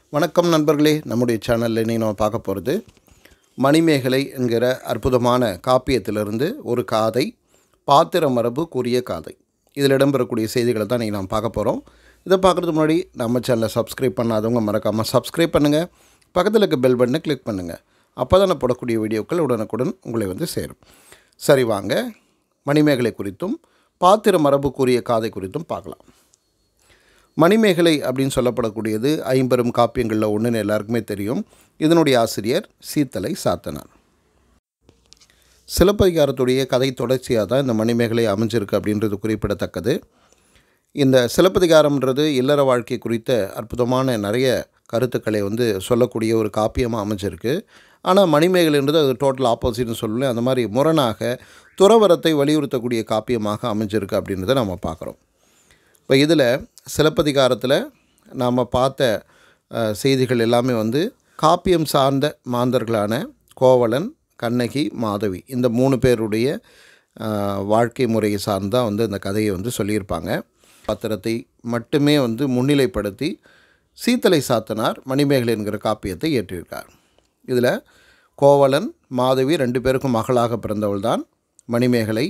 வணக்கம் நண்பர்களே நம்முடைய சேனலில் இன்றைக்கி நம்ம பார்க்க போகிறது மணிமேகலை என்கிற அற்புதமான காப்பியத்திலிருந்து ஒரு காதை பாத்திர மரபு கூறிய காதை இதில் இடம்பெறக்கூடிய செய்திகளை தான் இன்றைக்கி நாம் பார்க்க போகிறோம் இதை பார்க்குறதுக்கு முன்னாடி நம்ம சேனலை சப்ஸ்கிரைப் பண்ணாதவங்க மறக்காமல் சப்ஸ்கிரைப் பண்ணுங்கள் பக்கத்தில் இருக்க பெல் பட்டனை கிளிக் பண்ணுங்கள் அப்போ தான் நான் போடக்கூடிய வீடியோக்கள் உடனுக்குடன் உங்களை வந்து சேரும் சரி வாங்க மணிமேகலை குறித்தும் பாத்திர மரபு கூறிய காதை குறித்தும் பார்க்கலாம் மணிமேகலை அப்படின்னு சொல்லப்படக்கூடியது ஐம்பெரும் காப்பியங்களில் ஒன்றுன்னு எல்லாருக்குமே தெரியும் இதனுடைய ஆசிரியர் சீத்தலை சாத்தனார் சிலப்பதிகாரத்துடைய கதை தொடர்ச்சியாக தான் இந்த மணிமேகலை அமைஞ்சிருக்கு அப்படின்றது குறிப்பிடத்தக்கது இந்த சிலப்பதிகாரம்ன்றது இல்லற வாழ்க்கை குறித்த அற்புதமான நிறைய கருத்துக்களை வந்து சொல்லக்கூடிய ஒரு காப்பியமாக அமைஞ்சிருக்கு ஆனால் மணிமேகலைன்றது அது டோட்டல் ஆப்போசிட்னு சொல்லல அந்த மாதிரி முரணாக துறவரத்தை வலியுறுத்தக்கூடிய காப்பியமாக அமைஞ்சிருக்கு அப்படின்றத நம்ம பார்க்குறோம் இப்போ இதில் சிலப்பதிகாரத்தில் நாம் பார்த்த அஹ், செய்திகள் எல்லாமே வந்து காப்பியம் சார்ந்த மாந்தர்களான கோவலன் கண்ணகி மாதவி இந்த மூணு பேருடைய அஹ், வாழ்க்கை முறையை சார்ந்தான் வந்து இந்த கதையை வந்து சொல்லியிருப்பாங்க பாத்திரத்தை மட்டுமே வந்து முன்னிலைப்படுத்தி சீத்தலை சாத்தனார் மணிமேகலை என்கிற காப்பியத்தை இயற்றியிருக்கார் இதில் கோவலன் மாதவி ரெண்டு பேருக்கும் மகளாக பிறந்தவள் தான் மணிமேகலை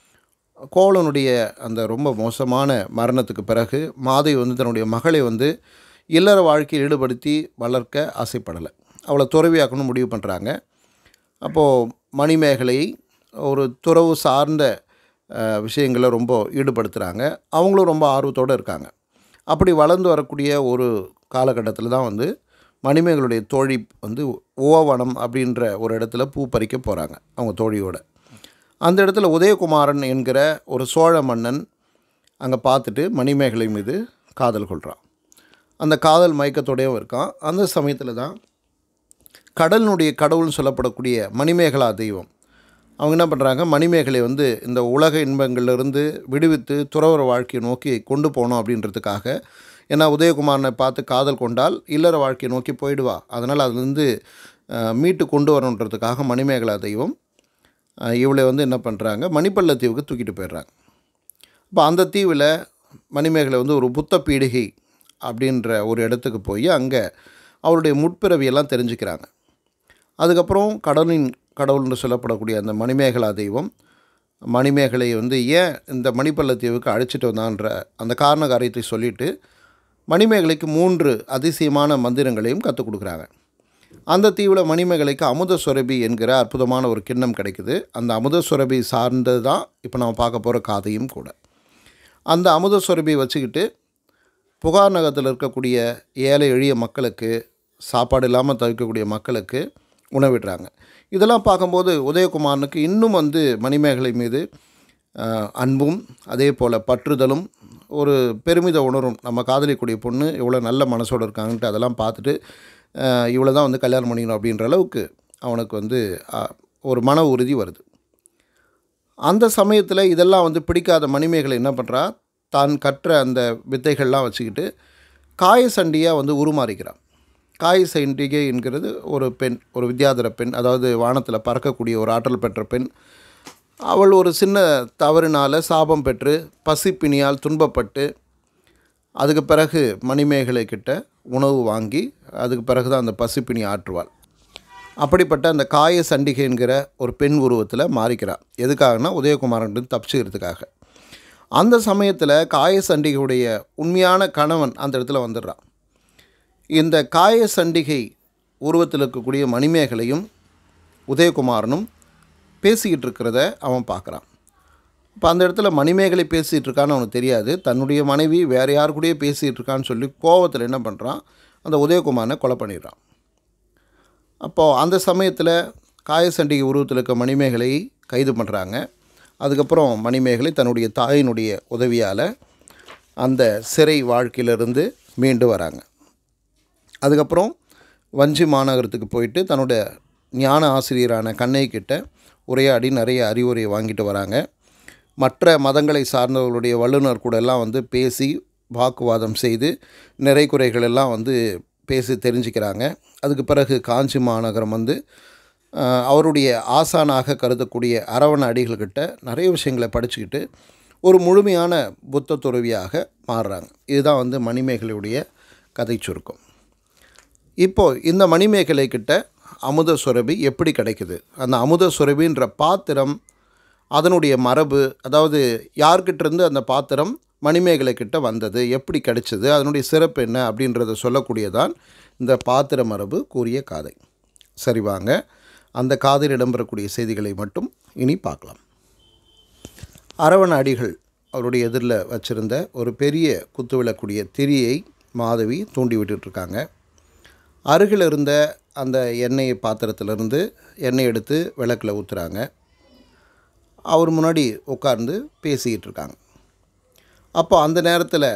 கோவலனுடைய அந்த ரொம்ப மோசமான மரணத்துக்கு பிறகு மாதவி வந்து தன்னுடைய மகளை வந்து இல்லற வாழ்க்கையில் ஈடுபடுத்தி வளர்க்க ஆசைப்படலை அவளை துறவியாக்கணும் முடிவு பண்ணுறாங்க அப்போது மணிமேகலை ஒரு துறவு சார்ந்த அஹ், விஷயங்களை ரொம்ப ஈடுபடுத்துகிறாங்க அவங்களும் ரொம்ப ஆர்வத்தோடு இருக்காங்க அப்படி வளர்ந்து வரக்கூடிய ஒரு காலகட்டத்தில் தான் வந்து மணிமேகலுடைய தோழி வந்து ஓவனம் அப்படின்ற ஒரு இடத்துல பூ பறிக்க போகிறாங்க அவங்க தோழியோட அந்த இடத்துல உதயகுமாரன் என்கிற ஒரு சோழ மன்னன் அங்கே பார்த்துட்டு மணிமேகலை மீது காதல் கொள்கிறான் அந்த காதல் மயக்கத்தோடையும் இருக்கான் அந்த சமயத்தில் தான் கடலினுடைய கடவுள்னு சொல்லப்படக்கூடிய மணிமேகலா தெய்வம் அவங்க என்ன பண்ணுறாங்க மணிமேகலை வந்து இந்த உலக இன்பங்கள்லேருந்து விடுவித்து துறவர வாழ்க்கையை நோக்கி கொண்டு போகணும் அப்படின்றதுக்காக ஏன்னா உதயகுமாரனை பார்த்து காதல் கொண்டால் இல்லற வாழ்க்கையை நோக்கி போயிடுவா அதனால் அதுலேருந்து அஹ், மீட்டு கொண்டு வரணுன்றதுக்காக மணிமேகலா தெய்வம் அஹ், இவளை வந்து என்ன பண்ணுறாங்க மணிப்பள்ள தீவுக்கு தூக்கிட்டு போயிடுறாங்க இப்போ அந்த தீவில் மணிமேகலை வந்து ஒரு புத்த பீடிகை அப்படின்ற ஒரு இடத்துக்கு போய் அங்கே அவருடைய முற்பிறவியெல்லாம் தெரிஞ்சுக்கிறாங்க அதுக்கப்புறம் கடலின் கடவுள்னு சொல்லப்படக்கூடிய அந்த மணிமேகலா தெய்வம் மணிமேகலை வந்து ஏன் இந்த மணிப்பள்ள தீவுக்கு அழைச்சிட்டு வந்தான்ற அந்த காரண காரியத்தை சொல்லிட்டு மணிமேகலைக்கு மூன்று அதிசயமான மந்திரங்களையும் கற்றுக் கொடுக்குறாங்க அந்த தீவில் மணிமேகலைக்கு அமுத சுரபி என்கிற அற்புதமான ஒரு கிண்ணம் கிடைக்குது அந்த அமுத சுரபி சார்ந்தது தான் இப்போ நம்ம பார்க்க போகிற காதையும் கூட அந்த அமுத சுரபியை வச்சுக்கிட்டு புகார் நகரத்தில் இருக்கக்கூடிய ஏழை எளிய மக்களுக்கு சாப்பாடு இல்லாமல் தவிர்க்கக்கூடிய மக்களுக்கு உணவிடுறாங்க இதெல்லாம் பார்க்கும்போது உதயகுமாரனுக்கு இன்னும் வந்து மணிமேகலை மீது ஆஹ், அன்பும் அதே போல் பற்றுதலும் ஒரு பெருமித உணரும் நம்ம காதலிக்கூடிய பொண்ணு இவ்வளோ நல்ல மனசோடு இருக்காங்கன்ட்டு அதெல்லாம் பார்த்துட்டு இவ்வளோ தான் வந்து கல்யாணம் பண்ணிக்கணும் அப்படின்ற அளவுக்கு அவனுக்கு வந்து ஆஹ், ஒரு மன உறுதி வருது அந்த சமயத்தில் இதெல்லாம் வந்து பிடிக்காத மணிமேகலை என்ன பண்ணுறா தான் கற்ற அந்த வித்தைகள்லாம் வச்சுக்கிட்டு காயசண்டியாக வந்து உருமாறிக்கிறான் காயசண்டிகை என்கிறது ஒரு பெண் ஒரு வித்யாதர பெண் அதாவது வானத்தில் பறக்கக்கூடிய ஒரு ஆற்றல் பெற்ற பெண் அவள் ஒரு சின்ன தவறினால் சாபம் பெற்று பசிப்பினியால் துன்பப்பட்டு அதுக்கு பிறகு மணிமேகலை கிட்ட உணவு வாங்கி அதுக்கு பிறகு தான் அந்த பசிப்பினி ஆற்றுவாள் அப்படிப்பட்ட அந்த காய சண்டிகை என்கிற ஒரு பெண் உருவத்தில் மாறிக்கிறாள் எதுக்காகனா உதயகுமாரன் தப்பிச்சுக்கிறதுக்காக அந்த சமயத்தில் காய சண்டிகையுடைய உண்மையான கணவன் அந்த இடத்துல வந்துடுறான் இந்த காய சண்டிகை உருவத்தில் இருக்கக்கூடிய மணிமேகலையும் உதயகுமாரனும் பேசிக்கிட்டு இருக்கிறத அவன் பார்க்குறான் இப்போ அந்த இடத்துல மணிமேகலை பேசிகிட்டு இருக்கான்னு அவனுக்கு தெரியாது தன்னுடைய மனைவி வேறு யார் கூடயே பேசிகிட்டு இருக்கான்னு சொல்லி கோவத்தில் என்ன பண்ணுறான் அந்த உதயகுமாரனை கொலை பண்ணிடுறான் அப்போது அந்த சமயத்தில் காயசண்டிகை உருவத்தில் இருக்க மணிமேகலை கைது பண்ணுறாங்க அதுக்கப்புறம் மணிமேகலை தன்னுடைய தாயினுடைய உதவியால் அந்த சிறை வாழ்க்கையிலிருந்து மீண்டு வராங்க அதுக்கப்புறம் வஞ்சி மாநகரத்துக்கு போயிட்டு தன்னுடைய ஞான ஆசிரியரான கண்ணை கிட்ட உரையாடி நிறைய அறிவுரையை வாங்கிட்டு வராங்க மற்ற மதங்களை சார்ந்தவர்களுடைய வல்லுநர் கூட எல்லாம் வந்து பேசி வாக்குவாதம் செய்து நிறை குறைகள் எல்லாம் வந்து பேசி தெரிஞ்சுக்கிறாங்க அதுக்கு பிறகு காஞ்சி மாநகரம் வந்து ஆஹ், அவருடைய ஆசானாக கருதக்கூடிய அரவண அடிகள்கிட்ட நிறைய விஷயங்களை படிச்சுக்கிட்டு ஒரு முழுமையான புத்த துறவியாக மாறுறாங்க இதுதான் வந்து மணிமேகலையுடைய கதை சுருக்கம் இப்போது இந்த மணிமேகலை கிட்ட அமுத சுரபி எப்படி கிடைக்குது அந்த அமுத சுரபின்ற பாத்திரம் அதனுடைய மரபு அதாவது யார்கிட்டேருந்து அந்த பாத்திரம் மணிமேகலை கிட்ட வந்தது எப்படி கிடைச்சது அதனுடைய சிறப்பு என்ன அப்படின்றத சொல்லக்கூடியதான் இந்த பாத்திர மரபு கூறிய காதை சரி வாங்க அந்த காதில் இடம்பெறக்கூடிய செய்திகளை மட்டும் இனி பார்க்கலாம் அரவண அடிகள் அவருடைய எதிரில் வச்சுருந்த ஒரு பெரிய குத்துவிளக்கூடிய திரியை மாதவி தூண்டி விட்டுட்ருக்காங்க அருகில் இருந்த அந்த எண்ணெய் பாத்திரத்திலிருந்து எண்ணெய் எடுத்து விளக்கில் ஊற்றுறாங்க அவர் முன்னாடி உட்கார்ந்து பேசிக்கிட்டு இருக்காங்க அப்போ அந்த நேரத்தில்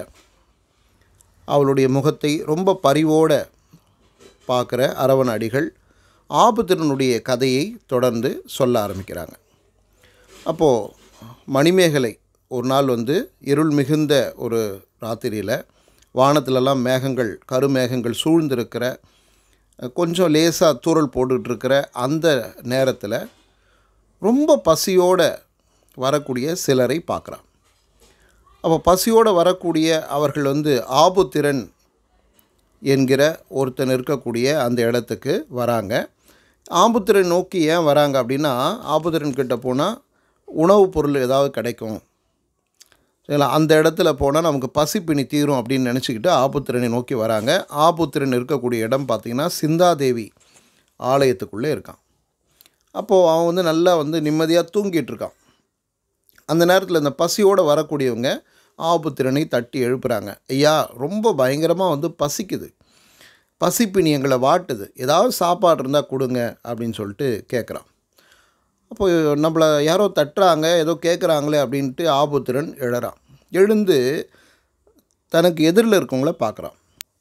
அவளுடைய முகத்தை ரொம்ப பரிவோடு பார்க்குற அரவண அடிகள் ஆபத்திரனுடைய கதையை தொடர்ந்து சொல்ல ஆரம்பிக்கிறாங்க அப்போது மணிமேகலை ஒரு நாள் வந்து இருள் மிகுந்த ஒரு ராத்திரியில் வானத்திலலாம் மேகங்கள் கருமேகங்கள் சூழ்ந்திருக்கிற கொஞ்சம் லேசாக தூறல் போட்டுட்ருக்கிற அந்த நேரத்தில் ரொம்ப பசியோடு வரக்கூடிய சிலரை பார்க்குறான் அப்போ பசியோடு வரக்கூடிய அவர்கள் வந்து ஆபுத்திரன் என்கிற ஒருத்தன் இருக்கக்கூடிய அந்த இடத்துக்கு வராங்க ஆபுத்திரன் நோக்கி ஏன் வராங்க அப்படின்னா ஆபுத்திரன் கிட்ட போனால் உணவுப் பொருள் ஏதாவது கிடைக்கும் சரிங்களா அந்த இடத்துல போனால் நமக்கு பசிப்பினி தீரும் அப்படின்னு நினச்சிக்கிட்டு ஆபுத்திரனை நோக்கி வராங்க ஆபுத்திரன் இருக்கக்கூடிய இடம் பார்த்திங்கன்னா சிந்தாதேவி ஆலயத்துக்குள்ளே இருக்கான் அப்போது அவன் வந்து நல்லா வந்து நிம்மதியாக தூங்கிட்டு இருக்கான் அந்த நேரத்தில் இந்த பசியோடு வரக்கூடியவங்க ஆபுத்திரனை தட்டி எழுப்புறாங்க ஐயா ரொம்ப பயங்கரமாக வந்து பசிக்குது பசிப்பினி எங்களை வாட்டுது ஏதாவது சாப்பாடு இருந்தால் கொடுங்க அப்படின்னு சொல்லிட்டு கேட்குறான் அப்போ நம்மளை யாரோ தட்டுறாங்க ஏதோ கேட்குறாங்களே அப்படின்ட்டு ஆபுத்திரன் எழறான் எழுந்து தனக்கு எதிரில் இருக்கவங்கள பார்க்குறான்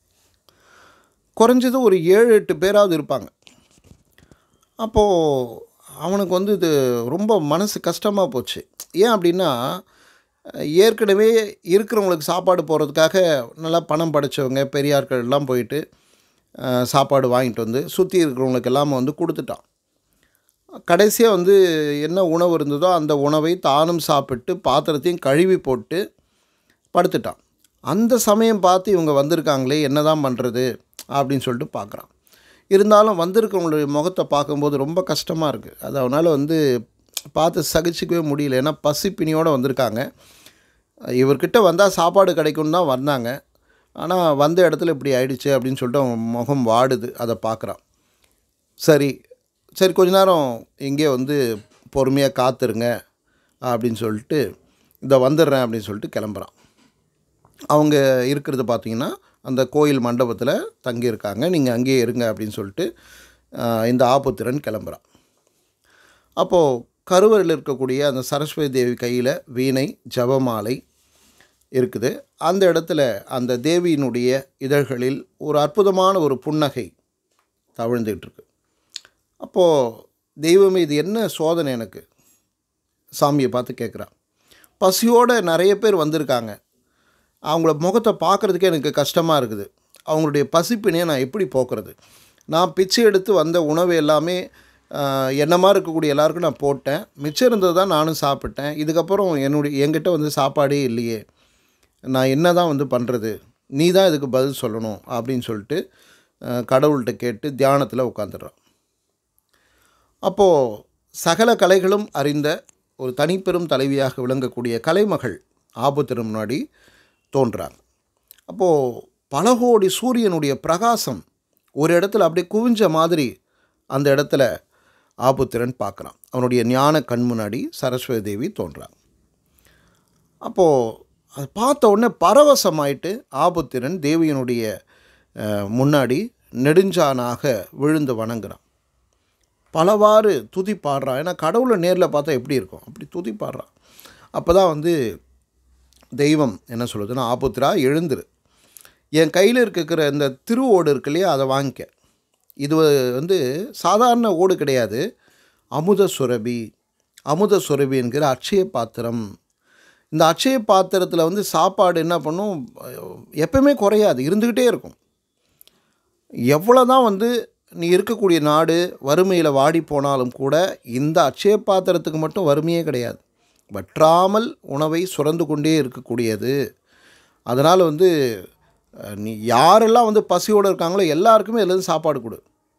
குறைஞ்சது ஒரு ஏழு எட்டு பேராவது இருப்பாங்க அப்போது அவனுக்கு வந்து இது ரொம்ப மனசு கஷ்டமாக போச்சு ஏன் அப்படின்னா ஏற்கனவே இருக்கிறவங்களுக்கு சாப்பாடு போகிறதுக்காக நல்லா பணம் படைச்சவங்க பெரியார்கள் எல்லாம் போயிட்டு அஹ், சாப்பாடு வாங்கிட்டு வந்து சுற்றி இருக்கிறவங்களுக்கு எல்லாம் வந்து கொடுத்துட்டான் கடைசியாக வந்து என்ன உணவு இருந்ததோ அந்த உணவை தானும் சாப்பிட்டு பாத்திரத்தையும் கழுவி போட்டு படுத்துட்டான் அந்த சமயம் பார்த்து இவங்க வந்திருக்காங்களே என்ன தான் பண்ணுறது அப்படின்னு சொல்லிட்டு பார்க்குறான் இருந்தாலும் வந்திருக்கவங்களுடைய முகத்தை பார்க்கும்போது ரொம்ப கஷ்டமாக இருக்குது அது அவனால் வந்து பார்த்து சகிச்சிக்கவே முடியல ஏன்னா பசிப்பினியோடு வந்திருக்காங்க இவர்கிட்ட வந்தால் சாப்பாடு கிடைக்கும்னு தான் வந்தாங்க ஆனால் வந்த இடத்துல இப்படி ஆயிடுச்சு அப்படின்னு சொல்லிட்டு அவன் முகம் வாடுது அதை பார்க்குறான் சரி சரி கொஞ்ச நேரம் இங்கே வந்து பொறுமையாக காத்துருங்க அப்படின்னு சொல்லிட்டு இதை வந்துடுறேன் அப்படின்னு சொல்லிட்டு கிளம்புறான் அவங்க இருக்கிறது பார்த்தீங்கன்னா அந்த கோயில் மண்டபத்தில் தங்கியிருக்காங்க நீங்கள் அங்கேயே இருங்க அப்படின்னு சொல்லிட்டு ஆஹ், இந்த ஆபுத்திரன் கிளம்புறான் அப்போது கருவறையில் இருக்கக்கூடிய அந்த சரஸ்வதி தேவி கையில் வீணை ஜபமாலை இருக்குது அந்த இடத்துல அந்த தேவியினுடைய இதழ்களில் ஒரு அற்புதமான ஒரு புன்னகை தவிழ்ந்துகிட்டு இருக்கு அப்போது தெய்வமே இது என்ன சோதனை எனக்கு சாமியை பார்த்து கேட்குறான் பசியோடு நிறைய பேர் வந்திருக்காங்க அவங்கள முகத்தை பார்க்குறதுக்கே எனக்கு கஷ்டமாக இருக்குது அவங்களுடைய பசிப்பினையை நான் எப்படி போக்குறது நான் பிச்சை எடுத்து வந்த உணவு எல்லாமே ஆஹ், என்ன மாதிரி இருக்கக்கூடிய எல்லாருக்கும் நான் போட்டேன் மிச்சம் இருந்தது தான் நானும் சாப்பிட்டேன் இதுக்கப்புறம் என்னுடைய என்கிட்ட வந்து சாப்பாடே இல்லையே நான் என்ன தான் வந்து பண்ணுறது நீ தான் இதுக்கு பதில் சொல்லணும் அப்படின்னு சொல்லிட்டு ஆஹ், கடவுள்கிட்ட கேட்டு தியானத்தில் உட்காந்துடுறான் அப்போது சகல கலைகளும் அறிந்த ஒரு தனிப்பெரும் தலைவியாக விளங்கக்கூடிய கலைமகள் ஆபத்திரம் முன்னாடி தோன்றாங்க அப்போது பல கோடி சூரியனுடைய பிரகாசம் ஒரு இடத்துல அப்படியே குவிஞ்ச மாதிரி அந்த இடத்துல ஆபுத்திரன் பார்க்குறான் அவனுடைய ஞான கண் முன்னாடி சரஸ்வதி தேவி தோன்றாங்க அப்போது அதை பார்த்த உடனே பரவசமாயிட்டு ஆபுத்திரன் தேவியினுடைய அஹ், முன்னாடி நெடுஞ்சானாக விழுந்து வணங்குறான் பலவாறு துதி பாடுறான் ஏன்னா கடவுளை நேரில் பார்த்தா எப்படி இருக்கும் அப்படி துதி பாடுறான் அப்போ தான் வந்து தெய்வம் என்ன சொல்லுதுன்னா ஆபுத்திரா எழுந்துரு என் கையில் இருக்கிற இந்த திரு ஓடு இருக்கு இல்லையா அதை வாங்கிக்க இது வந்து சாதாரண ஓடு கிடையாது அமுத சுரபி அமுத சுரபி என்கிற அட்சய பாத்திரம் இந்த அட்சய பாத்திரத்தில் வந்து சாப்பாடு என்ன பண்ணும் எப்பவுமே குறையாது இருந்துக்கிட்டே இருக்கும் எவ்வளோ தான் வந்து நீ இருக்கக்கூடிய நாடு வறுமையில் வாடி போனாலும் கூட இந்த அட்சய பாத்திரத்துக்கு மட்டும் வறுமையே கிடையாது வற்றாமல் உணவை சுரந்து கொண்டே இருக்கக்கூடியது அதனால் வந்து அஹ், நீ யாரெல்லாம் வந்து பசியோடு இருக்காங்களோ எல்லாருக்குமே இதுலேருந்து சாப்பாடு கொடு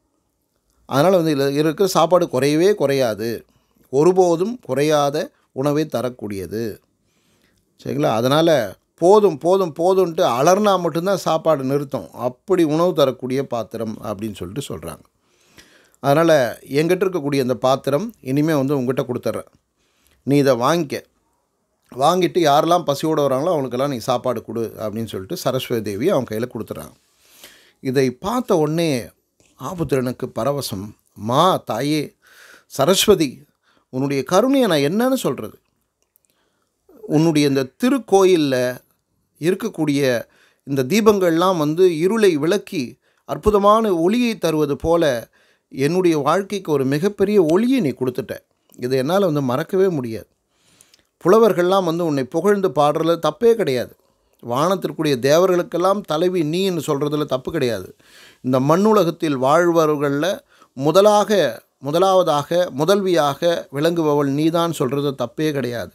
அதனால் வந்து இதில் இருக்கிற சாப்பாடு குறையவே குறையாது ஒருபோதும் குறையாத உணவை தரக்கூடியது சரிங்களா அதனால் போதும் போதும் போதும்ன்ட்டு அலர்னா மட்டும்தான் சாப்பாடு நிறுத்தும் அப்படி உணவு தரக்கூடிய பாத்திரம் அப்படின்னு சொல்லிட்டு சொல்கிறாங்க அதனால் எங்கிட்ட இருக்கக்கூடிய அந்த பாத்திரம் இனிமேல் வந்து உங்ககிட்ட கொடுத்துட்றேன் நீ இதை வாங்கிக்க வாங்கிட்டு யாரெல்லாம் பசியோடு வராங்களோ அவங்களுக்கெல்லாம் நீ சாப்பாடு கொடு அப்படின்னு சொல்லிட்டு சரஸ்வதி தேவி அவங்க கையில் கொடுத்துட்றாங்க இதை பார்த்த உடனே ஆபுத்திரனுக்கு பரவசம் மா தாயே சரஸ்வதி உன்னுடைய கருணையை நான் என்னன்னு சொல்கிறது உன்னுடைய இந்த திருக்கோயிலில் இருக்கக்கூடிய இந்த தீபங்கள்லாம் வந்து இருளை விளக்கி அற்புதமான ஒளியை தருவது போல என்னுடைய வாழ்க்கைக்கு ஒரு மிகப்பெரிய ஒளியை நீ கொடுத்துட்ட இதை என்னால் வந்து மறக்கவே முடியாது புலவர்கள்லாம் வந்து உன்னை புகழ்ந்து பாடுறதுல தப்பே கிடையாது வானத்திற்குரிய தேவர்களுக்கெல்லாம் தலைவி நீன்னு சொல்கிறதுல தப்பு கிடையாது இந்த மண்ணுலகத்தில் வாழ்பவர்களில் முதலாக முதலாவதாக முதல்வியாக விளங்குபவள் நீதான் சொல்கிறது தப்பே கிடையாது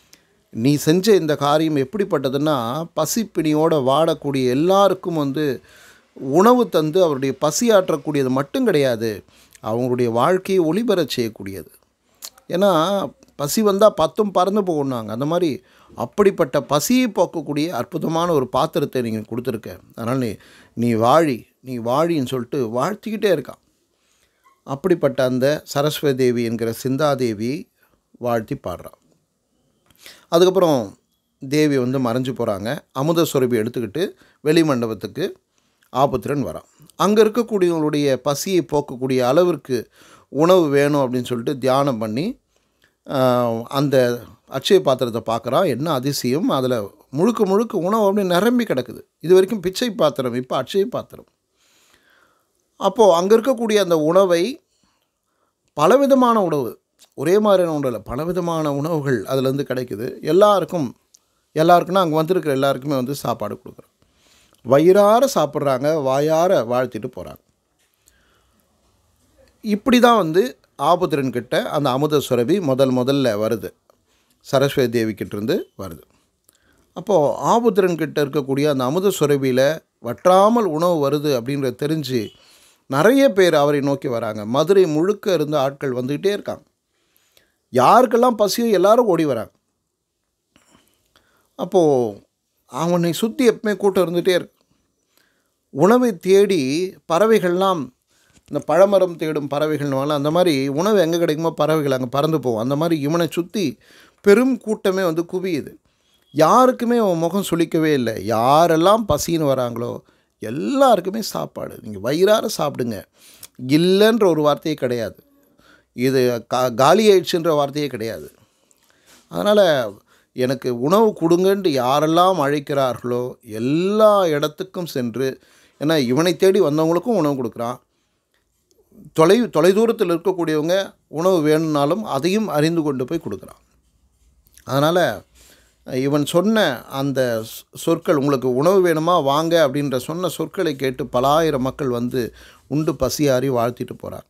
நீ செஞ்ச இந்த காரியம் எப்படிப்பட்டதுன்னா பசிப்பிணியோடு வாடக்கூடிய எல்லாருக்கும் வந்து உணவு தந்து அவருடைய பசியாற்றக்கூடியது மட்டும் கிடையாது அவங்களுடைய வாழ்க்கையை ஒளிபெறச் செய்யக்கூடியது ஏன்னா பசி வந்தால் பத்தும் பறந்து போகணுங்க அந்த மாதிரி அப்படிப்பட்ட பசியை போக்கக்கூடிய அற்புதமான ஒரு பாத்திரத்தை நீங்கள் கொடுத்துருக்க அதனால் நீ நீ வாழி நீ வாழின்னு சொல்லிட்டு வாழ்த்திக்கிட்டே இருக்கான் அப்படிப்பட்ட அந்த சரஸ்வதி தேவி என்கிற சிந்தாதேவி வாழ்த்தி பாடுறான் அதுக்கப்புறம் தேவி வந்து மறைஞ்சு போகிறாங்க அமுத சுரபி எடுத்துக்கிட்டு வெளி மண்டபத்துக்கு ஆபுத்திரன் வரான் அங்கே இருக்கக்கூடியவங்களுடைய பசியை போக்கக்கூடிய அளவிற்கு உணவு வேணும் அப்படின்னு சொல்லிட்டு தியானம் பண்ணி ஆஹ், அந்த அட்சய பாத்திரத்தை பார்க்குறான் என்ன அதிசயம் அதில் முழுக்க முழுக்க உணவு அப்படி நிரம்பி கிடக்குது இது வரைக்கும் பிச்சை பாத்திரம் இப்போ அட்சய பாத்திரம் அப்போது அங்கே இருக்கக்கூடிய அந்த உணவை பலவிதமான உணவு ஒரே மாதிரியான உணவு இல்லை பலவிதமான உணவுகள் அதுலேருந்து கிடைக்குது எல்லாருக்கும் எல்லாருக்குன்னா அங்கே வந்திருக்கிற எல்லாருக்குமே வந்து சாப்பாடு கொடுக்குறோம் வயிறார சாப்பிட்றாங்க வாயார வாழ்த்திட்டு போகிறாங்க இப்படி தான் வந்து ஆபுத்திரன் கிட்ட அந்த அமுத சுரபி முதல் முதல்ல வருது சரஸ்வதி தேவி கிட்டேருந்து வருது அப்போது ஆபுத்திரன் கிட்ட இருக்கக்கூடிய அந்த அமுத சுரபியில் வற்றாமல் உணவு வருது அப்படின்றத தெரிஞ்சு நிறைய பேர் அவரை நோக்கி வராங்க மதுரை முழுக்க இருந்த ஆட்கள் வந்துக்கிட்டே இருக்காங்க யாருக்கெல்லாம் பசியோ எல்லாரும் ஓடி வராங்க அப்போது அவனை சுற்றி எப்பவுமே கூட்டம் இருந்துகிட்டே இருக்கு உணவை தேடி பறவைகள்லாம் இந்த பழமரம் தேடும் பறவைகள்னால அந்த மாதிரி உணவு எங்கே கிடைக்குமோ பறவைகள் அங்கே பறந்து போகும் அந்த மாதிரி இவனை சுற்றி பெரும் கூட்டமே வந்து குவியுது யாருக்குமே அவன் முகம் சுளிக்கவே இல்லை யாரெல்லாம் பசின்னு வராங்களோ எல்லாருக்குமே சாப்பாடு நீங்கள் வயிறார சாப்பிடுங்க இல்லைன்ற ஒரு வார்த்தையே கிடையாது இது கா காலி ஆயிடுச்சுன்ற வார்த்தையே கிடையாது அதனால் எனக்கு உணவு கொடுங்கன்ட்டு யாரெல்லாம் அழைக்கிறார்களோ எல்லா இடத்துக்கும் சென்று ஏன்னா இவனை தேடி வந்தவங்களுக்கும் உணவு கொடுக்குறான் தொலை தொலைதூரத்தில் இருக்கக்கூடியவங்க உணவு வேணும்னாலும் அதையும் அறிந்து கொண்டு போய் கொடுக்குறான் அதனால் இவன் சொன்ன அந்த சொ- சொற்கள் உங்களுக்கு உணவு வேணுமா வாங்க அப்படின்ற சொன்ன சொற்களை கேட்டு பலாயிரம் மக்கள் வந்து உண்டு பசியாறி வாழ்த்திட்டு போகிறார்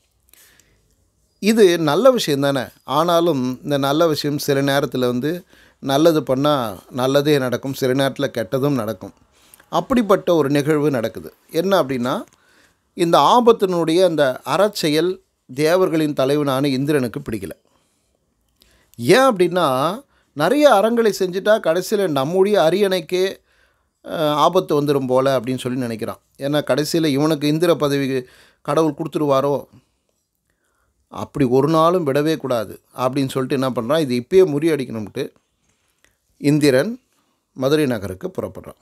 இது நல்ல விஷயம் தானே ஆனாலும் இந்த நல்ல விஷயம் சில நேரத்தில் வந்து நல்லது பண்ணால் நல்லதே நடக்கும் சில நேரத்தில் கெட்டதும் நடக்கும் அப்படிப்பட்ட ஒரு நிகழ்வு நடக்குது என்ன அப்படின்னா இந்த ஆபத்தினுடைய அந்த அறச்செயல் தேவர்களின் தலைவனான இந்திரனுக்கு பிடிக்கல ஏன் அப்படின்னா நிறைய அறங்களை செஞ்சுட்டா கடைசியில் நம்முடைய அரியணைக்கே அஹ், ஆபத்து வந்துடும் போல அப்படின்னு சொல்லி நினைக்கிறான் ஏன்னா கடைசியில் இவனுக்கு இந்திர பதவி கடவுள் கொடுத்துருவாரோ அப்படி ஒரு நாளும் விடவே கூடாது அப்படின்னு சொல்லிட்டு என்ன பண்ணுறான் இது இப்பயே முறியடிக்கணும்ட்டு இந்திரன் மதுரை நகருக்கு புறப்படுறான்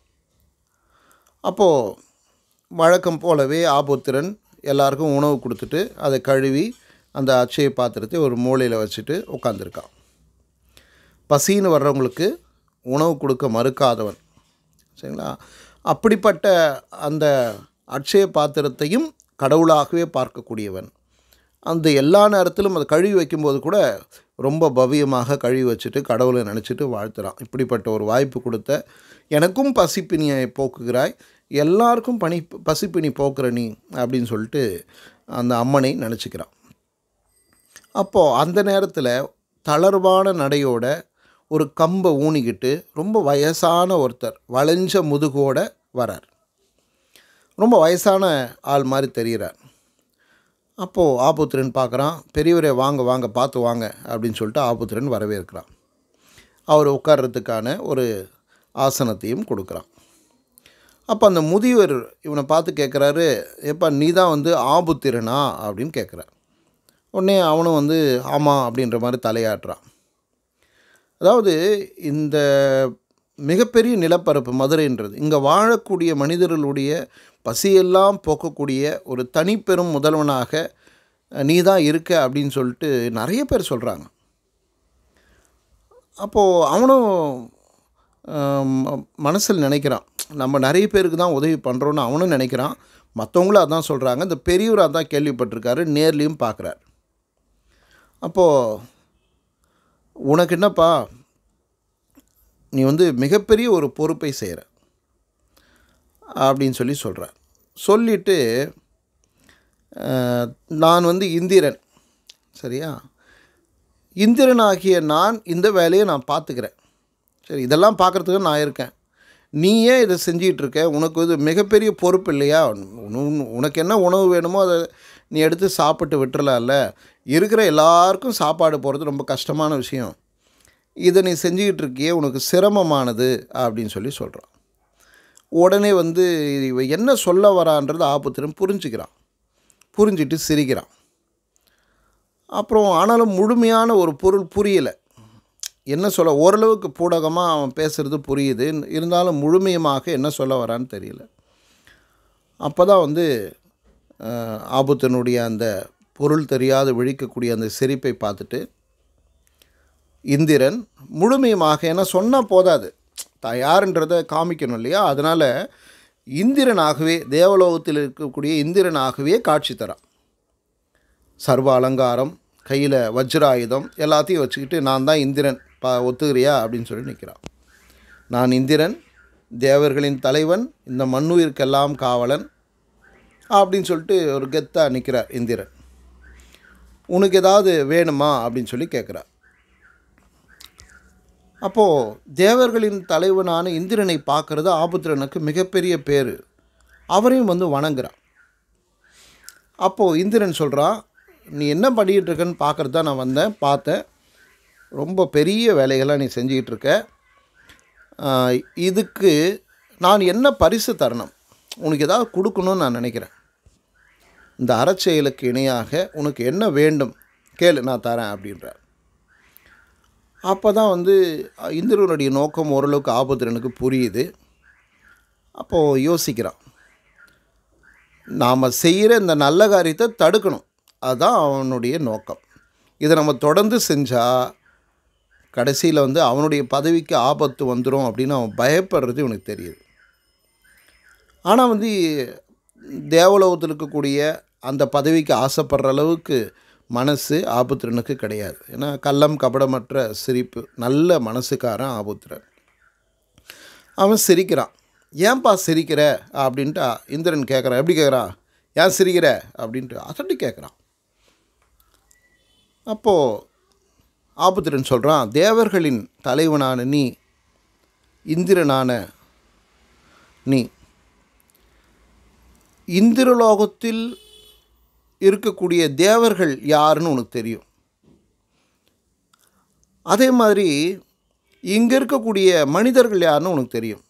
அப்போது வழக்கம் போலவே ஆபுத்திரன் எல்லாருக்கும் உணவு கொடுத்துட்டு அதை கழுவி அந்த அட்சய பாத்திரத்தை ஒரு மூலையில் வச்சுட்டு உட்காந்துருக்கான் பசின்னு வர்றவங்களுக்கு உணவு கொடுக்க மறுக்காதவன் சரிங்களா அப்படிப்பட்ட அந்த அட்சய பாத்திரத்தையும் கடவுளாகவே பார்க்கக்கூடியவன் அந்த எல்லா நேரத்திலும் அதை கழுவி வைக்கும்போது கூட ரொம்ப பவ்யமாக கழுவி வச்சுட்டு கடவுளை நினச்சிட்டு வாழ்த்துறான் இப்படிப்பட்ட ஒரு வாய்ப்பு கொடுத்த எனக்கும் பசிப்பினியை போக்குகிறாய் எல்லாருக்கும் பனி பசிப்பினி போக்குற நீ அப்படின்னு சொல்லிட்டு அந்த அம்மனை நினச்சிக்கிறான் அப்போது அந்த நேரத்தில் தளர்வான நடையோட ஒரு கம்பை ஊனிக்கிட்டு ரொம்ப வயசான ஒருத்தர் வளைஞ்ச முதுகோட வரார் ரொம்ப வயசான ஆள் மாதிரி தெரிகிறார் அப்போது ஆபுத்திரன் பார்க்குறான் பெரியவரே வாங்க வாங்க பார்த்து வாங்க அப்படின்னு சொல்லிட்டு ஆபுத்திரன் வரவேற்கிறான் அவர் உட்கார்றதுக்கான ஒரு ஆசனத்தையும் கொடுக்குறான் அப்போ அந்த முதியவர் இவனை பார்த்து கேட்குறாரு எப்பா நீ தான் வந்து ஆபுத்திரனா அப்படின்னு கேட்குறார் உடனே அவனும் வந்து ஆமாம் அப்படின்ற மாதிரி தலையாட்டுறான் அதாவது இந்த மிகப்பெரிய நிலப்பரப்பு மதுரைன்றது இங்கே வாழக்கூடிய மனிதர்களுடைய பசியெல்லாம் போக்கக்கூடிய ஒரு தனிப்பெரும் முதல்வனாக நீ தான் இருக்க அப்படின்னு சொல்லிட்டு நிறைய பேர் சொல்கிறாங்க அப்போது அவனும் மனசில் நினைக்கிறான் நம்ம நிறைய பேருக்கு தான் உதவி பண்ணுறோன்னு அவனும் நினைக்கிறான் மற்றவங்களும் அதான் சொல்கிறாங்க இந்த பெரியவர் அதான் கேள்விப்பட்டிருக்காரு நேர்லேயும் பார்க்குறார் அப்போது உனக்கு என்னப்பா நீ வந்து மிகப்பெரிய ஒரு பொறுப்பை செய்கிற அப்படின்னு சொல்லி சொல்கிறார் சொல்லிவிட்டு நான் வந்து இந்திரன் சரியா இந்திரன் ஆகிய நான் இந்த வேலையை நான் பார்த்துக்கிறேன் சரி இதெல்லாம் பார்க்குறதுக்கு நான் இருக்கேன் நீ ஏன் இதை செஞ்சிகிட்டு இருக்க உனக்கு இது மிகப்பெரிய பொறுப்பு இல்லையா உன- உனக்கு என்ன உணவு வேணுமோ அதை நீ எடுத்து சாப்பிட்டு விட்டுறலாம்ல இருக்கிற எல்லாருக்கும் சாப்பாடு போகிறது ரொம்ப கஷ்டமான விஷயம் இதை நீ செஞ்சுக்கிட்டு இருக்கியே உனக்கு சிரமமானது அப்படின்னு சொல்லி சொல்கிறான் உடனே வந்து இவ என்ன சொல்ல வரான்றது ஆபத்திரம் புரிஞ்சுக்கிறான் புரிஞ்சிட்டு சிரிக்கிறான் அப்புறம் ஆனாலும் முழுமையான ஒரு பொருள் புரியலை என்ன சொல்ல ஓரளவுக்கு பூடகமாக அவன் பேசுகிறது புரியுது இருந்தாலும் முழுமையமாக என்ன சொல்ல வரான்னு தெரியல அப்போ தான் வந்து அஹ், ஆபுத்தனுடைய அந்த பொருள் தெரியாது விழிக்கக்கூடிய அந்த சிரிப்பை பார்த்துட்டு இந்திரன் முழுமையுமாக ஏன்னா சொன்னால் போதாது தான் யாருன்றதை காமிக்கணும் இல்லையா அதனால் இந்திரனாகவே தேவலோகத்தில் இருக்கக்கூடிய இந்திரனாகவே காட்சி தரான் சர்வ அலங்காரம் கையில் வஜ்ராயுதம் எல்லாத்தையும் வச்சுக்கிட்டு நான் தான் இந்திரன் பா ஒத்துக்கிறியா அப்படின்னு சொல்லி நிற்கிறான் நான் இந்திரன் தேவர்களின் தலைவன் இந்த மண்ணுயிர்க்கெல்லாம் காவலன் அப்படின்னு சொல்லிட்டு ஒரு கெத்தாக நிற்கிறார் இந்திரன் உனக்கு ஏதாவது வேணுமா அப்படின்னு சொல்லி கேட்குறார் அப்போது தேவர்களின் தலைவனான இந்திரனை பார்க்குறது ஆபுத்திரனுக்கு மிகப்பெரிய பேர் அவரையும் வந்து வணங்குறான் அப்போது இந்திரன் சொல்கிறான் நீ என்ன பண்ணிக்கிட்டு இருக்கன்னு பார்க்குறது தான் நான் வந்தேன் பார்த்தேன் ரொம்ப பெரிய வேலைகள்லாம் நீ செஞ்சுக்கிட்டு இருக்க ஆஹ், இதுக்கு நான் என்ன பரிசு தரணும் உனக்கு ஏதாவது கொடுக்கணும்னு நான் நினைக்கிறேன் இந்த அறச்செயலுக்கு இணையாக உனக்கு என்ன வேண்டும் கேளு நான் தரேன் அப்படின்றார் அப்போ தான் வந்து அஹ், இந்திரனுடைய நோக்கம் ஓரளவுக்கு ஆபத்திரனுக்கு புரியுது அப்போது யோசிக்கிறான் நாம் செய்கிற இந்த நல்ல காரியத்தை தடுக்கணும் அதுதான் அவனுடைய நோக்கம் இதை நம்ம தொடர்ந்து செஞ்சால் கடைசியில் வந்து அவனுடைய பதவிக்கு ஆபத்து வந்துடும் அப்படின்னு அவன் பயப்படுறது இவனுக்கு தெரியுது ஆனால் வந்து தேவலோகத்தில் இருக்கக்கூடிய அந்த பதவிக்கு ஆசைப்படுற அளவுக்கு மனசு ஆபுத்திரனுக்கு கிடையாது ஏன்னா கள்ளம் கபடமற்ற சிரிப்பு நல்ல மனசுக்காரன் ஆபுத்திரன் அவன் சிரிக்கிறான் ஏன்பா சிரிக்கிற அப்படின்ட்டு இந்திரன் கேட்குறான் எப்படி கேட்குறான் ஏன் சிரிக்கிற அப்படின்ட்டு அசட்டி கேட்குறான் அப்போது ஆபுத்திரன் சொல்கிறான் தேவர்களின் தலைவனான நீ இந்திரனான நீ இந்திரலோகத்தில் இருக்கக்கூடிய தேவர்கள் யாருன்னு உனக்கு தெரியும் அதே மாதிரி இங்கே இருக்கக்கூடிய மனிதர்கள் யாருன்னு உனக்கு தெரியும்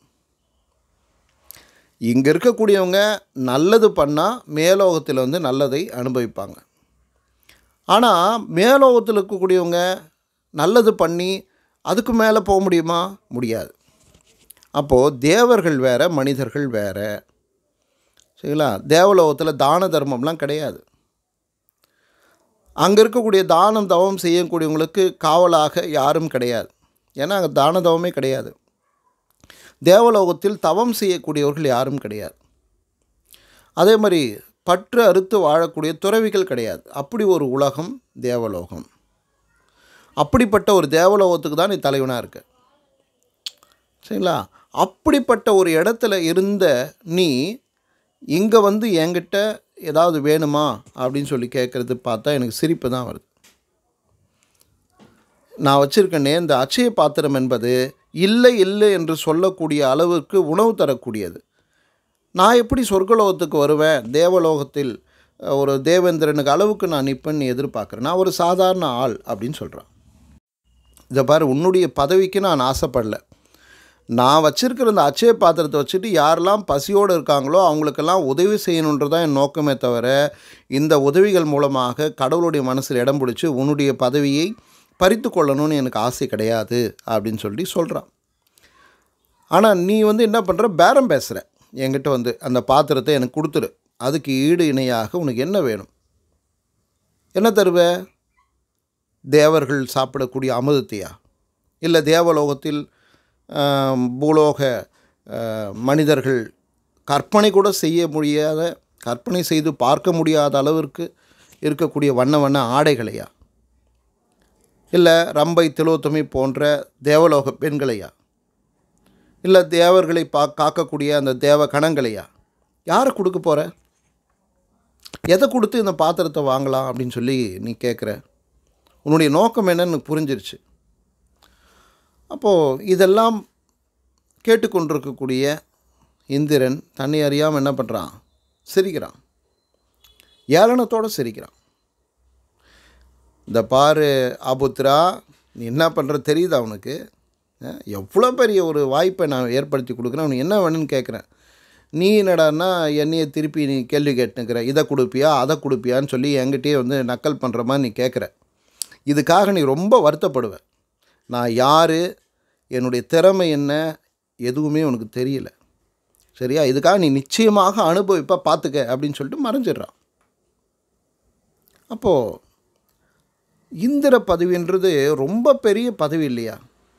இங்கே இருக்கக்கூடியவங்க நல்லது பண்ணால் மேலோகத்தில் வந்து நல்லதை அனுபவிப்பாங்க ஆனால் மேலோகத்தில் இருக்கக்கூடியவங்க நல்லது பண்ணி அதுக்கு மேலே போக முடியுமா முடியாது அப்போது தேவர்கள் வேற மனிதர்கள் வேற சரிங்களா தேவலோகத்தில் தான தர்மம்லாம் கிடையாது அங்கே இருக்கக்கூடிய தானம் தவம் செய்யக்கூடியவங்களுக்கு காவலாக யாரும் கிடையாது ஏன்னா அங்கே தான தவமே கிடையாது தேவலோகத்தில் தவம் செய்யக்கூடியவர்கள் யாரும் கிடையாது அதே மாதிரி பற்று அறுத்து வாழக்கூடிய துறவிகள் கிடையாது அப்படி ஒரு உலகம் தேவலோகம் அப்படிப்பட்ட ஒரு தேவலோகத்துக்கு தான் நீ தலைவனாக இருக்க சரிங்களா அப்படிப்பட்ட ஒரு இடத்துல இருந்த நீ இங்கே வந்து என்கிட்ட ஏதாவது வேணுமா அப்படின்னு சொல்லி கேட்குறது பார்த்தா எனக்கு சிரிப்பு தான் வருது நான் வச்சுருக்கேனே இந்த அச்சய பாத்திரம் என்பது இல்லை இல்லை என்று சொல்லக்கூடிய அளவுக்கு உணவு தரக்கூடியது நான் எப்படி சொர்க்கலோகத்துக்கு வருவேன் தேவலோகத்தில் அஹ், ஒரு தேவேந்திரனுக்கு அளவுக்கு நான் நிற்பேன்னு எதிர்பார்க்குறேன் நான் ஒரு சாதாரண ஆள் அப்படின்னு சொல்கிறான் இதை பாரு உன்னுடைய பதவிக்கு நான் ஆசைப்படல நான் வச்சிருக்கிற இந்த அச்சய பாத்திரத்தை வச்சுட்டு யாரெல்லாம் பசியோடு இருக்காங்களோ அவங்களுக்கெல்லாம் உதவி செய்யணுன்றது தான் என் நோக்கமே தவிர இந்த உதவிகள் மூலமாக கடவுளுடைய மனசில் இடம் பிடிச்சி உன்னுடைய பதவியை பறித்து கொள்ளணும்னு எனக்கு ஆசை கிடையாது அப்படின்னு சொல்லி சொல்கிறான் ஆனால் நீ வந்து என்ன பண்ணுற பேரம் பேசுகிற என்கிட்ட வந்து அந்த பாத்திரத்தை எனக்கு கொடுத்துரு அதுக்கு ஈடு இணையாக உனக்கு என்ன வேணும் என்ன தருவ தேவர்கள் சாப்பிடக்கூடிய அமிர்தத்தையா இல்லை தேவலோகத்தில் ஆம், பூலோக ஆ, மனிதர்கள் கற்பனை கூட செய்ய முடியாத கற்பனை செய்து பார்க்க முடியாத அளவிற்கு இருக்கக்கூடிய வண்ண வண்ண ஆடைகளையா இல்லை ரம்பை திலோத்தமி போன்ற தேவலோக பெண்களையா இல்லை தேவர்களை பா காக்கக்கூடிய அந்த தேவ கணங்களையா யாரை கொடுக்க போகிற எதை கொடுத்து இந்த பாத்திரத்தை வாங்கலாம் அப்படின்னு சொல்லி நீ கேட்குற உன்னுடைய நோக்கம் என்னன்னு எனக்கு புரிஞ்சிருச்சு அப்போது இதெல்லாம் கேட்டுக்கொண்டிருக்கக்கூடிய இந்திரன் தன்னை அறியாமல் என்ன பண்ணுறான் சிரிக்கிறான் ஏளனத்தோடு சிரிக்கிறான் இந்த பாரு ஆபுத்ரா நீ என்ன பண்ணுற தெரியுதா அவனுக்கு அஹ், எவ்வளோ பெரிய ஒரு வாய்ப்பை நான் ஏற்படுத்தி கொடுக்குறேன் அவனுக்கு என்ன வேணும்னு கேட்குறேன் நீ என்னடான்னா என்னைய திருப்பி நீ கேள்வி கேட்டுக்கிற இதை கொடுப்பியா அதை கொடுப்பியான்னு சொல்லி என்கிட்டயே வந்து நக்கல் பண்ணுற மாதிரி நீ கேட்குற இதுக்காக நீ ரொம்ப வருத்தப்படுவ நான் யார் என்னுடைய திறமை என்ன எதுவுமே உனக்கு தெரியல சரியா இதுக்காக நீ நிச்சயமாக அனுபவிப்பா பார்த்துக்க அப்படின்னு சொல்லிட்டு மறைஞ்சிடுறான் அப்போது இந்திர பதவின்றது ரொம்ப பெரிய பதவி இல்லையா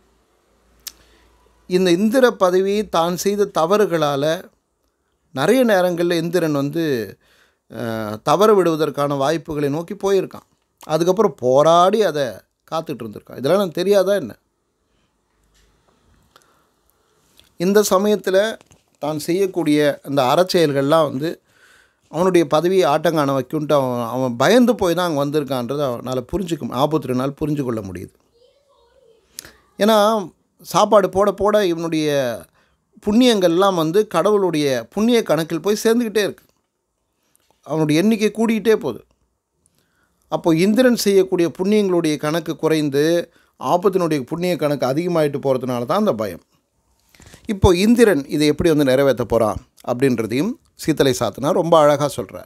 இந்த இந்திர பதவி தான் செய்த தவறுகளால் நிறைய நேரங்களில் இந்திரன் வந்து அஹ், தவறு விடுவதற்கான வாய்ப்புகளை நோக்கி போயிருக்கான் அதுக்கப்புறம் போராடி அதை காத்துட்டு இருந்திருக்கான் இதெல்லாம் எனக்கு தெரியாதா என்ன இந்த சமயத்தில் தான் செய்யக்கூடிய அந்த அறச்செயல்கள்லாம் வந்து அவனுடைய பதவியை ஆட்டங்கான வைக்குன்ட்டு அவன் அவன் பயந்து போய் தான் அங்கே வந்திருக்கான்றதை அவனால் புரிஞ்சுக்க ஆபத்து நாள் புரிஞ்சு கொள்ள முடியுது ஏன்னா சாப்பாடு போட போட இவனுடைய புண்ணியங்கள்லாம் வந்து கடவுளுடைய புண்ணிய கணக்கில் போய் சேர்ந்துக்கிட்டே இருக்கு அவனுடைய எண்ணிக்கை கூடிக்கிட்டே போகுது அப்போ இந்திரன் செய்யக்கூடிய புண்ணியங்களுடைய கணக்கு குறைந்து ஆபத்தினுடைய புண்ணிய கணக்கு அதிகமாயிட்டு போகிறதுனால தான் அந்த பயம் இப்போ இந்திரன் இதை எப்படி வந்து நிறைவேற்ற போகிறான் அப்படின்றதையும் சீத்தலை சாத்தனா ரொம்ப அழகாக சொல்கிறார்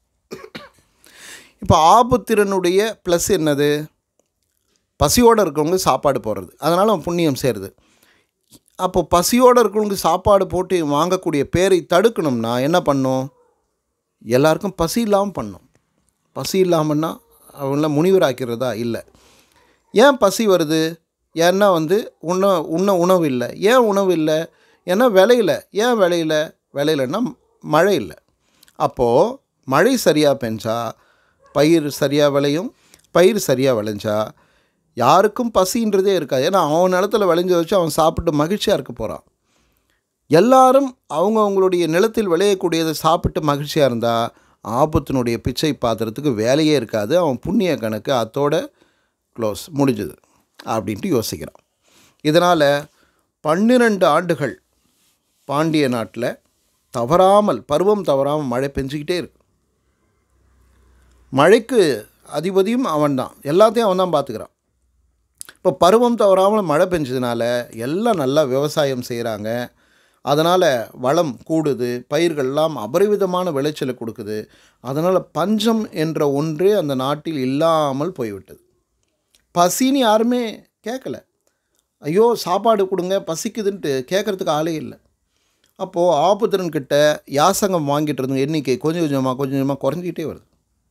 இப்போ ஆபத்திரனுடைய ப்ளஸ் என்னது பசியோடு இருக்கவங்க சாப்பாடு போடுறது அதனால் அவன் புண்ணியம் சேருது அப்போ பசியோடு இருக்கிறவங்க சாப்பாடு போட்டு வாங்கக்கூடிய பேரை தடுக்கணும்னா என்ன பண்ணும் எல்லாருக்கும் பசி இல்லாமல் பண்ணும் பசி இல்லாமன்னா அவங்கள முனிவராக்கிறதா இல்லை ஏன் பசி வருது ஏன்னா வந்து உண்ண உண்ண உணவு இல்லை ஏன் உணவு இல்லை ஏன்னா விளையில ஏன் விளையில விளையிலன்னா மழை இல்லை அப்போது மழை சரியாக பெஞ்சா பயிர் சரியாக விளையும் பயிர் சரியாக விளைஞ்சா யாருக்கும் பசின்றதே இருக்காது ஏன்னா அவன் நிலத்துல விளைஞ்ச வச்சு அவன் சாப்பிட்டு மகிழ்ச்சியாக இருக்க போகிறான் எல்லாரும் அவங்க அவங்களுடைய நிலத்தில் விளையக்கூடியதை சாப்பிட்டு மகிழ்ச்சியாக இருந்தால் ஆபத்தினுடைய பிச்சை பாத்திரத்துக்கு வேலையே இருக்காது அவன் புண்ணிய கணக்கு அத்தோட க்ளோஸ் முடிஞ்சுது அப்படின்ட்டு யோசிக்கிறான் இதனால் பன்னிரண்டு ஆண்டுகள் பாண்டிய நாட்டில் தவறாமல் பருவம் தவறாமல் மழை பெஞ்சிக்கிட்டே இருக்கு மழைக்கு அதிபதியும் அவன்தான் எல்லாத்தையும் அவன் தான் பார்த்துக்கிறான் இப்போ பருவம் தவறாமல் மழை பெஞ்சதுனால எல்லாம் நல்லா விவசாயம் செய்கிறாங்க அதனால் வளம் கூடுது பயிர்கள்லாம் அபரிவிதமான விளைச்சலை கொடுக்குது அதனால் பஞ்சம் என்ற ஒன்றே அந்த நாட்டில் இல்லாமல் போய்விட்டது பசின்னு யாருமே கேட்கல ஐயோ சாப்பாடு கொடுங்க பசிக்குதுன்ட்டு கேட்குறதுக்கு ஆளே இல்லை அப்போது ஆபுத்திரன் கிட்ட யாசகம் வாங்கிட்டு இருந்த எண்ணிக்கை கொஞ்சம் கொஞ்சமாக கொஞ்சம் கொஞ்சமாக குறைஞ்சிக்கிட்டே வருது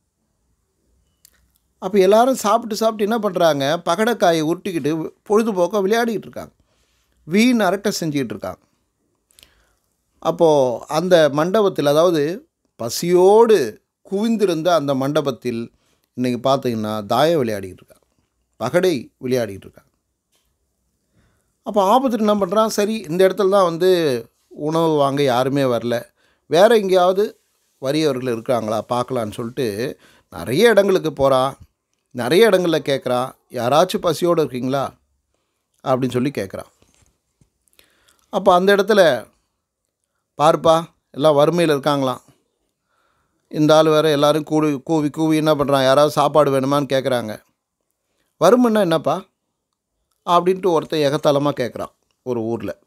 அப்போ எல்லாரும் சாப்பிட்டு சாப்பிட்டு என்ன பண்ணுறாங்க பகடக்காயை உருட்டிக்கிட்டு பொழுதுபோக்காக விளையாடிக்கிட்டு இருக்காங்க வீண் அரட்டை செஞ்சுக்கிட்டு இருக்காங்க அப்போது அந்த மண்டபத்தில் அதாவது பசியோடு குவிந்திருந்த அந்த மண்டபத்தில் இன்றைக்கி பார்த்தீங்கன்னா தாயம் விளையாடிக்கிட்டு இருக்காங்க பகடை விளையாடிக்கிட்டு இருக்காங்க அப்போ ஆபத்து என்ன பண்ணுறான் சரி இந்த இடத்துல தான் வந்து உணவு வாங்க யாருமே வரல வேறு எங்கேயாவது வறியவர்கள் இருக்கிறாங்களா பார்க்கலான்னு சொல்லிட்டு நிறைய இடங்களுக்கு போகிறான் நிறைய இடங்களில் கேட்குறான் யாராச்சும் பசியோடு இருக்கீங்களா அப்படின்னு சொல்லி கேட்குறான் அப்போ அந்த இடத்துல பாருப்பா எல்லாம் வறுமையில் இருக்காங்களாம் இந்த ஆள் வேறு எல்லோரும் கூவி கூவி கூவி என்ன பண்ணுறான் யாராவது சாப்பாடு வேணுமான்னு கேட்குறாங்க வறுமைன்னா என்னப்பா அப்படின்ட்டு ஒருத்தன் எகத்தாளமாக கேட்குறான் ஒரு ஊரில்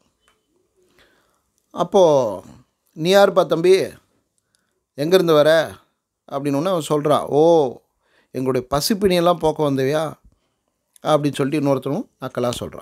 அப்போது நீ யாருப்பா தம்பி எங்கேருந்து வர அப்படின்னு ஒன்று அவன் சொல்கிறான் ஓ எங்களுடைய பசிப்பினியெல்லாம் போக்க வந்தவியா அப்படின்னு சொல்லிட்டு இன்னொருத்தனும் நக்கலாக சொல்கிறான்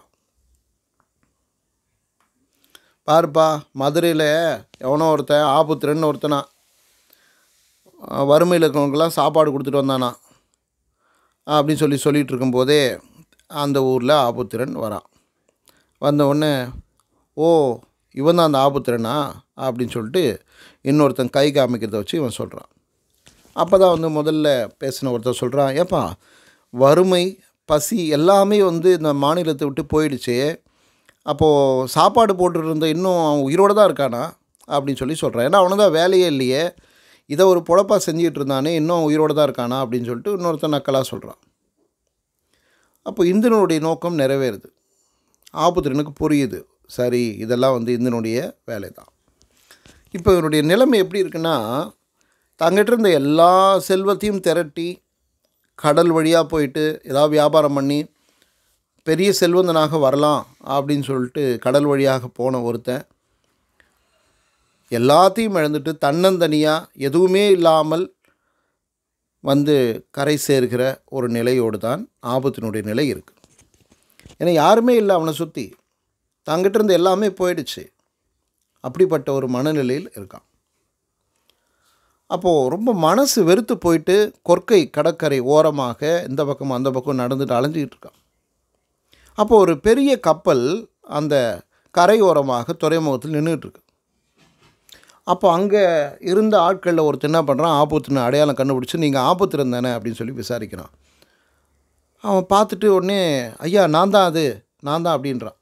பாருப்பா மதுரையில் எவனோ ஒருத்தன் ஆபுத்திரன்னு ஒருத்தனா வறுமையில் இருக்கிறவங்களுக்கெல்லாம் சாப்பாடு கொடுத்துட்டு வந்தானா அப்படின்னு சொல்லி சொல்லிகிட்டு இருக்கும்போதே அந்த ஊரில் ஆபுத்திரன் வரான் வந்த உடனே ஓ இவன் தான் அந்த ஆபுத்திரனா அப்படின்னு சொல்லிட்டு இன்னொருத்தன் கை காமிக்கிறத வச்சு இவன் சொல்கிறான் அப்போ தான் வந்து முதல்ல பேசின ஒருத்தர் சொல்கிறான் ஏப்பா வறுமை பசி எல்லாமே வந்து இந்த மாநிலத்தை விட்டு போயிடுச்சு அப்போது சாப்பாடு போட்டுட்டு இருந்த இன்னும் அவன் உயிரோடு தான் இருக்கானா அப்படின்னு சொல்லி சொல்கிறான் ஏன்னா அவனு தான் வேலையே இல்லையே இதை ஒரு பொழப்பாக செஞ்சிகிட்டு இருந்தானே இன்னும் உயிரோடு தான் இருக்கானா அப்படின்னு சொல்லிட்டு இன்னொருத்தன் நக்கலாக சொல்கிறான் அப்போ இந்திரனுடைய நோக்கம் நிறைவேறுது ஆபுத்திரனுக்கு புரியுது சரி இதெல்லாம் வந்து இந்திரனுடைய வேலை தான் இப்போ இவனுடைய நிலைமை எப்படி இருக்குன்னா தங்கிட்ட இருந்த எல்லா செல்வத்தையும் திரட்டி கடல் வழியாக போயிட்டு ஏதாவது வியாபாரம் பண்ணி பெரிய செல்வந்தனாக வரலாம் அப்படின்னு சொல்லிட்டு கடல் வழியாக போன ஒருத்தன் எல்லாத்தையும் இழந்துட்டு தன்னந்தனியாக எதுவுமே இல்லாமல் வந்து கரை சேர்கிற ஒரு நிலையோடு தான் ஆபத்தினுடைய நிலை இருக்குது ஏன்னா யாருமே இல்லை அவனை சுற்றி தங்கிட்ட இருந்து எல்லாமே போயிடுச்சு அப்படிப்பட்ட ஒரு மனநிலையில் இருக்கான் அப்போது ரொம்ப மனசு வெறுத்து போயிட்டு கொற்கை கடற்கரை ஓரமாக இந்த பக்கம் அந்த பக்கம் நடந்துட்டு அலைஞ்சிக்கிட்டு இருக்கான் அப்போது ஒரு பெரிய கப்பல் அந்த கரையோரமாக துறைமுகத்தில் நின்றுட்டுருக்கு அப்போ அங்கே இருந்த ஆட்களில் ஒருத்தர் என்ன பண்ணுறான் ஆபத்துன்னு அடையாளம் கண்டுபிடிச்சி நீங்கள் ஆபத்து தானே அப்படின்னு சொல்லி விசாரிக்கிறான் அவன் பார்த்துட்டு உடனே ஐயா நான் தான் அது நான் தான் அப்படின்றான்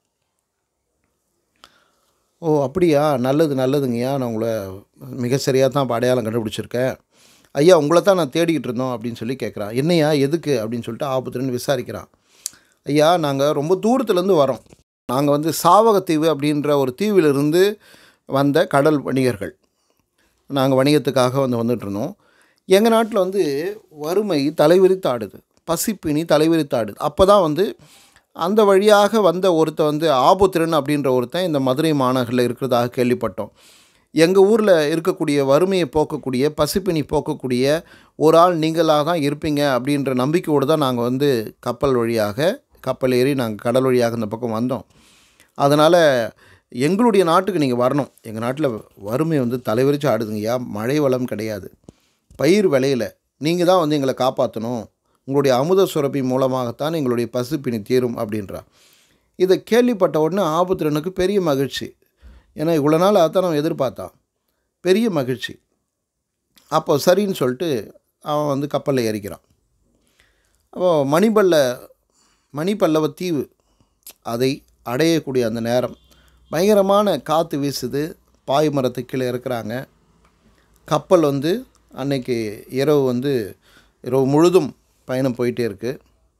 ஓ அப்படியா நல்லது நல்லதுங்கய்யா நான் உங்களை மிக சரியாக தான் இப்போ அடையாளம் கண்டுபிடிச்சிருக்கேன் ஐயா உங்களை தான் நான் தேடிக்கிட்டு இருந்தோம் அப்படின்னு சொல்லி கேட்குறான் என்னையா எதுக்கு அப்படின்னு சொல்லிட்டு ஆபத்துன்னு விசாரிக்கிறான் ஐயா நாங்கள் ரொம்ப தூரத்துலேருந்து வரோம் நாங்கள் வந்து சாவகத்தீவு அப்படின்ற ஒரு தீவிலிருந்து வந்த கடல் வணிகர்கள் நாங்கள் வணிகத்துக்காக வந்து வந்துட்டு இருந்தோம் எங்கள் நாட்டில் வந்து வறுமை தலைவிரித்தாடுது பசிப்பினி தலைவிரித்தாடுது அப்போ தான் வந்து அந்த வழியாக வந்த ஒருத்தன் வந்து ஆபுத்திரன் அப்படின்ற ஒருத்தன் இந்த மதுரை மாநகரில் இருக்கிறதாக கேள்விப்பட்டோம் எங்கள் ஊரில் இருக்கக்கூடிய வறுமையை போக்கக்கூடிய பசிப்பினி போக்கக்கூடிய ஒரு ஆள் நீங்களாக தான் இருப்பீங்க அப்படின்ற நம்பிக்கையோடு தான் நாங்கள் வந்து கப்பல் வழியாக கப்பல் ஏறி நாங்கள் கடல் வழியாக இந்த பக்கம் வந்தோம் அதனால் எங்களுடைய நாட்டுக்கு நீங்கள் வரணும் எங்கள் நாட்டில் வறுமை வந்து தலைவரிச்சு ஆடுதுங்கய்யா மழை வளம் கிடையாது பயிர் விளையல நீங்கள் தான் வந்து எங்களை காப்பாற்றணும் உங்களுடைய அமுத சுரப்பி மூலமாகத்தான் எங்களுடைய பசுப்பினி தீரும் அப்படின்றா இதை கேள்விப்பட்ட உடனே ஆபுத்திரனுக்கு பெரிய மகிழ்ச்சி ஏன்னா இவ்வளோ நாள் அதான் அவன் எதிர்பார்த்தான் பெரிய மகிழ்ச்சி அப்போ சரின்னு சொல்லிட்டு அவன் வந்து கப்பலில் ஏறிக்கிறான் அப்போ மணிபல்ல மணிப்பல்லவ தீவு அதை அடையக்கூடிய அந்த நேரம் பயங்கரமான காற்று வீசுது பாய் மரத்து கீழே இருக்கிறாங்க கப்பல் வந்து அன்னைக்கு இரவு வந்து இரவு முழுதும் பயணம் போயிட்டே இருக்குது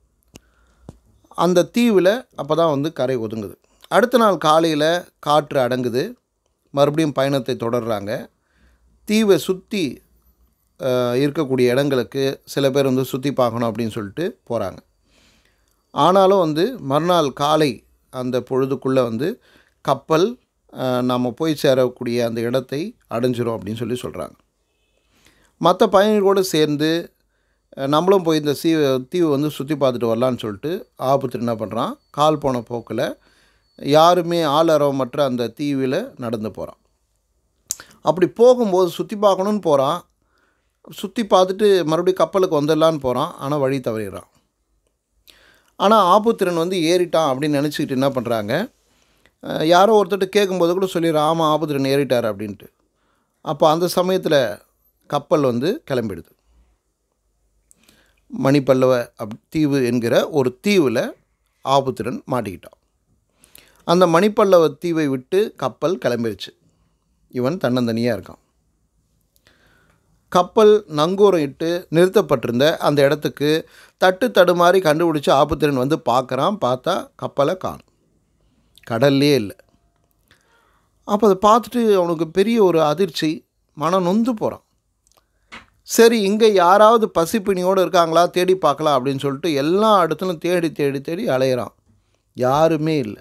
அந்த தீவில் அப்போ தான் வந்து கரை ஒதுங்குது அடுத்த நாள் காலையில் காற்று அடங்குது மறுபடியும் பயணத்தை தொடர்றாங்க தீவை சுற்றி இருக்கக்கூடிய இடங்களுக்கு சில பேர் வந்து சுற்றி பார்க்கணும் அப்படின்னு சொல்லிட்டு போகிறாங்க ஆனாலும் வந்து மறுநாள் காலை அந்த பொழுதுக்குள்ளே வந்து கப்பல் நம்ம போய் சேரக்கூடிய அந்த இடத்தை அடைஞ்சிரும் அப்படின்னு சொல்லி சொல்கிறாங்க மற்ற பயணிகளோடு சேர்ந்து நம்மளும் போய் இந்த சீ தீவை வந்து சுற்றி பார்த்துட்டு வரலான்னு சொல்லிட்டு ஆபத்து என்ன பண்ணுறான் கால் போன போக்கில் யாருமே ஆள் அரவமற்ற அந்த தீவில் நடந்து போகிறான் அப்படி போகும்போது சுற்றி பார்க்கணுன்னு போகிறான் சுற்றி பார்த்துட்டு மறுபடியும் கப்பலுக்கு வந்துடலான்னு போகிறான் ஆனால் வழி தவறிடுறான் ஆனால் ஆபுத்திரன் வந்து ஏறிட்டான் அப்படின்னு நினச்சிக்கிட்டு என்ன பண்ணுறாங்க யாரோ ஒருத்தர்கிட்ட கேட்கும்போது கூட சொல்லிடுறான் ஆமாம் ஆபுத்திரன் ஏறிட்டார் அப்படின்ட்டு அப்போ அந்த சமயத்தில் கப்பல் வந்து கிளம்பிடுது மணிப்பல்லவ அப் தீவு என்கிற ஒரு தீவில் ஆபுத்திரன் மாட்டிக்கிட்டான் அந்த மணிப்பல்லவ தீவை விட்டு கப்பல் கிளம்பிருச்சு இவன் தன்னந்தனியாக இருக்கான் கப்பல் நங்கூரம் இட்டு நிறுத்தப்பட்டிருந்த அந்த இடத்துக்கு தட்டு தடுமாறி கண்டுபிடிச்சி ஆபத்திரன் வந்து பார்க்குறான் பார்த்தா கப்பலை காணும் கடல்லே இல்லை அப்போ அதை பார்த்துட்டு அவனுக்கு பெரிய ஒரு அதிர்ச்சி மனம் நொந்து போகிறான் சரி இங்கே யாராவது பசிப்பிணியோடு இருக்காங்களா தேடி பார்க்கலாம் அப்படின்னு சொல்லிட்டு எல்லா இடத்துலையும் தேடி தேடி தேடி அலையிறான் யாருமே இல்லை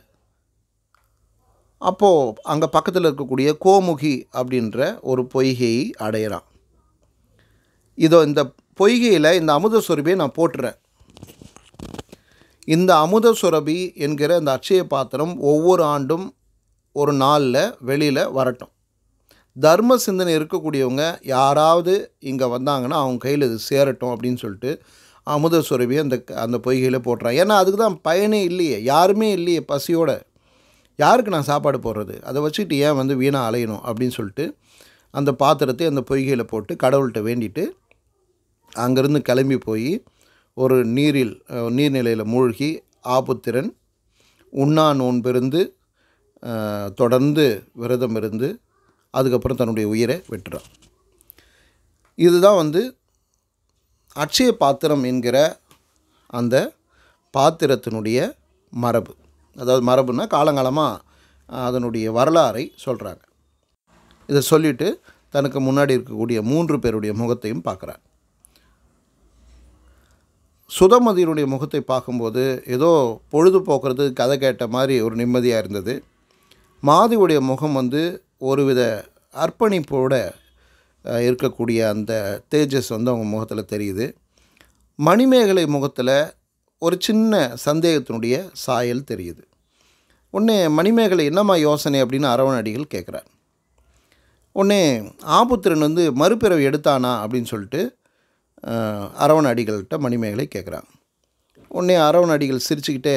அப்போது அங்கே பக்கத்தில் இருக்கக்கூடிய கோமுகி அப்படின்ற ஒரு பொய்கையை அடையிறான் இதோ இந்த பொய்கையில் இந்த அமுத சுரபியை நான் போட்டுறேன் இந்த அமுத சுரபி என்கிற இந்த அட்சய பாத்திரம் ஒவ்வொரு ஆண்டும் ஒரு நாளில் வெளியில் வரட்டும் தர்ம சிந்தனை இருக்கக்கூடியவங்க யாராவது இங்கே வந்தாங்கன்னா அவங்க கையில் இது சேரட்டும் அப்படின்னு சொல்லிட்டு அமுத சுரபியை அந்த அந்த பொய்கையில் போட்டுறான் ஏன்னா அதுக்கு தான் பயனே இல்லையே யாருமே இல்லையே பசியோட யாருக்கு நான் சாப்பாடு போடுறது அதை வச்சுக்கிட்டு ஏன் வந்து வீணாக அலையணும் அப்படின்னு சொல்லிட்டு அந்த பாத்திரத்தை அந்த பொய்கையில் போட்டு கடவுள்கிட்ட வேண்டிட்டு அங்கேருந்து கிளம்பி போய் ஒரு நீரில் அஹ், நீர்நிலையில் மூழ்கி ஆபுத்திரன் உண்ணா நோன்பிருந்து அஹ், தொடர்ந்து விரதம் இருந்து அதுக்கப்புறம் தன்னுடைய உயிரை விட்டுறான் இதுதான் வந்து அட்சய பாத்திரம் என்கிற அந்த பாத்திரத்தினுடைய மரபு அதாவது மரபுனா காலங்காலமாக அதனுடைய வரலாறை சொல்கிறாங்க இதை சொல்லிவிட்டு தனக்கு முன்னாடி இருக்கக்கூடிய மூன்று பேருடைய முகத்தையும் பார்க்குறார் சுதமதியினுடைய முகத்தை பார்க்கும்போது ஏதோ பொழுது போக்குறது கதை கேட்ட மாதிரி ஒரு நிம்மதியாக இருந்தது மாதியுடைய முகம் வந்து ஒருவித அர்ப்பணிப்போட அஹ், இருக்கக்கூடிய அந்த தேஜஸ் வந்து அவங்க முகத்தில் தெரியுது மணிமேகலை முகத்தில் ஒரு சின்ன சந்தேகத்தினுடைய சாயல் தெரியுது உடனே மணிமேகலை என்னம்மா யோசனை அப்படின்னு அரவண அடிகள் கேட்குறார் உடனே ஆபுத்திரன் வந்து மறுபிறவி எடுத்தானா அப்படின்னு சொல்லிட்டு அஹ், அரவண அடிகள்கிட்ட மணிமேகலை கேட்குறான் உடனே அரவண அடிகள் சிரிச்சுக்கிட்டே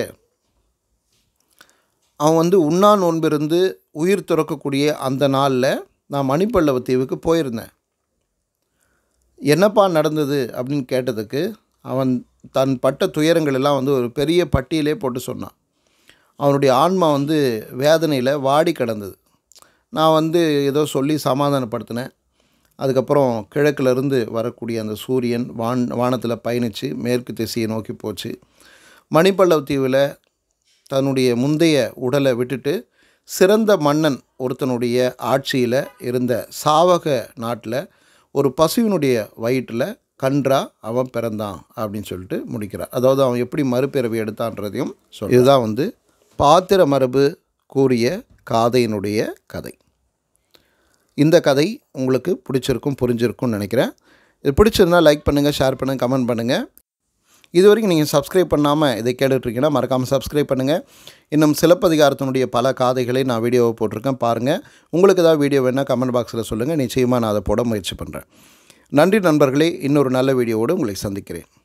அவன் வந்து உண்ணா நோன்பிருந்து உயிர் துறக்கக்கூடிய அந்த நாளில் நான் மணிப்பல்லவ தீவுக்கு போயிருந்தேன் என்னப்பா நடந்தது அப்படின்னு கேட்டதுக்கு அவன் தன் பட்ட துயரங்கள் எல்லாம் வந்து ஒரு பெரிய பட்டியலே போட்டு சொன்னான் அவனுடைய ஆன்மா வந்து வேதனையில் வாடி கிடந்தது நான் வந்து ஏதோ சொல்லி சமாதானப்படுத்தினேன் அதுக்கப்புறம் கிழக்கிலிருந்து வரக்கூடிய அந்த சூரியன் வான் வானத்தில் பயணித்து மேற்கு திசையை நோக்கி போச்சு மணிப்பல்லவ் தீவில் தன்னுடைய முந்தைய உடலை விட்டுட்டு சிறந்த மன்னன் ஒருத்தனுடைய ஆட்சியில் இருந்த சாவக நாட்டில் ஒரு பசுவினுடைய வயிற்றில் கன்றா அவன் பிறந்தான் அப்படின்னு சொல்லிட்டு முடிக்கிறார் அதாவது அவன் எப்படி மறுபிறவி எடுத்தான்றதையும் சொல் இதுதான் வந்து பாத்திர மரபு கூறிய காதையினுடைய கதை இந்த கதை உங்களுக்கு பிடிச்சிருக்கும் புரிஞ்சிருக்கும்னு நினைக்கிறேன் இது பிடிச்சிருந்தா லைக் பண்ணுங்கள் ஷேர் பண்ணுங்கள் கமெண்ட் பண்ணுங்கள் இது வரைக்கும் நீங்கள் சப்ஸ்கிரைப் பண்ணாமல் இதை கேட்டுட்ருக்கீங்கன்னா மறக்காமல் சப்ஸ்கிரைப் பண்ணுங்கள் இன்னும் சிலப்பதிகாரத்தினுடைய பல காதைகளை நான் வீடியோவை போட்டிருக்கேன் பாருங்கள் உங்களுக்கு ஏதாவது வீடியோ வேணால் கமெண்ட் பாக்ஸில் சொல்லுங்கள் நிச்சயமாக நான் அதை போட முயற்சி பண்ணுறேன் நன்றி நண்பர்களே இன்னொரு நல்ல வீடியோவோடு உங்களை சந்திக்கிறேன்